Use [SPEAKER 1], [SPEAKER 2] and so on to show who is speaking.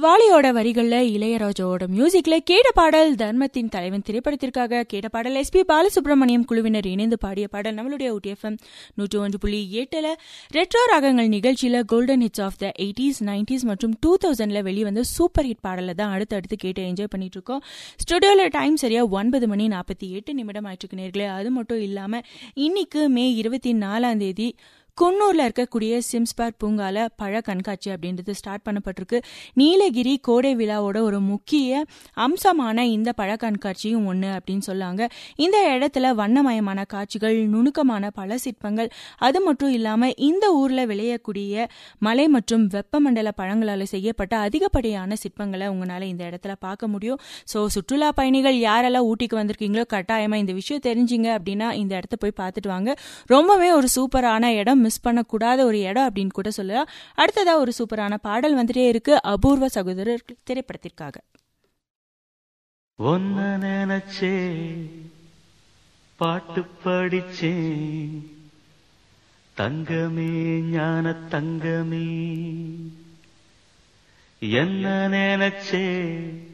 [SPEAKER 1] வாலியோட வரிகள்ல இளையராஜாவோட மியூசிக்ல கேட்ட பாடல் தர்மத்தின் தலைவன் திரைப்படத்திற்காக கேட்ட பாடல் எஸ்பி பாலசுப்ரமணியம் குழுவினர் இணைந்து பாடிய பாடல் நம்மளுடைய OTFM நூற்று ஒன்று புள்ளி எட்டுல ரெட்ரோ ராகங்கள் நிகழ்ச்சியில golden hits of the eighties nineties மற்றும் டூ தௌசண்ட்ல வெளிவந்த சூப்பர் ஹிட் பாடலை தான் அடுத்து அடுத்து கேட்டு என்ஜாய் பண்ணிட்டு இருக்கோம் ஸ்டுடியோல டைம் சரியா ஒன்பது மணி நாற்பத்தி எட்டு நிமிடம் ஆயிட்டு நேர்களே அது மட்டும் இல்லாம இன்னைக்கு மே இருபத்தி நாலாம் தேதி குன்னூர்ல இருக்கக்கூடிய சிம்ஸ் பார்க் பூங்கால பழ கண்காட்சி அப்படின்றது ஸ்டார்ட் பண்ணப்பட்டிருக்கு நீலகிரி கோடை விழாவோட ஒரு முக்கிய அம்சமான இந்த பழ கண்காட்சியும் ஒன்று அப்படின்னு சொல்லாங்க இந்த இடத்துல வண்ணமயமான காட்சிகள் நுணுக்கமான பல சிற்பங்கள் அது மட்டும் இல்லாம இந்த ஊர்ல விளையக்கூடிய மலை மற்றும் வெப்பமண்டல பழங்களால் செய்யப்பட்ட அதிகப்படியான சிற்பங்களை உங்களால இந்த இடத்துல பார்க்க முடியும் ஸோ சுற்றுலா பயணிகள் யாரெல்லாம் ஊட்டிக்கு வந்திருக்கீங்களோ கட்டாயமா இந்த விஷயம் தெரிஞ்சிங்க அப்படின்னா இந்த இடத்த போய் பார்த்துட்டு வாங்க ரொம்பவே ஒரு சூப்பரான இடம் மிஸ் பண்ணக்கூடாத ஒரு இடம் அப்படின்னு கூட சொல்லலாம் அடுத்ததா ஒரு சூப்பரான பாடல் வந்துட்டே இருக்கு அபூர்வ சகோதரர் திரைப்படத்திற்காக
[SPEAKER 2] ஒன்ன நினைச்சே பாட்டு படிச்சேன் தங்கமே ஞான தங்கமே என்ன நினைச்சே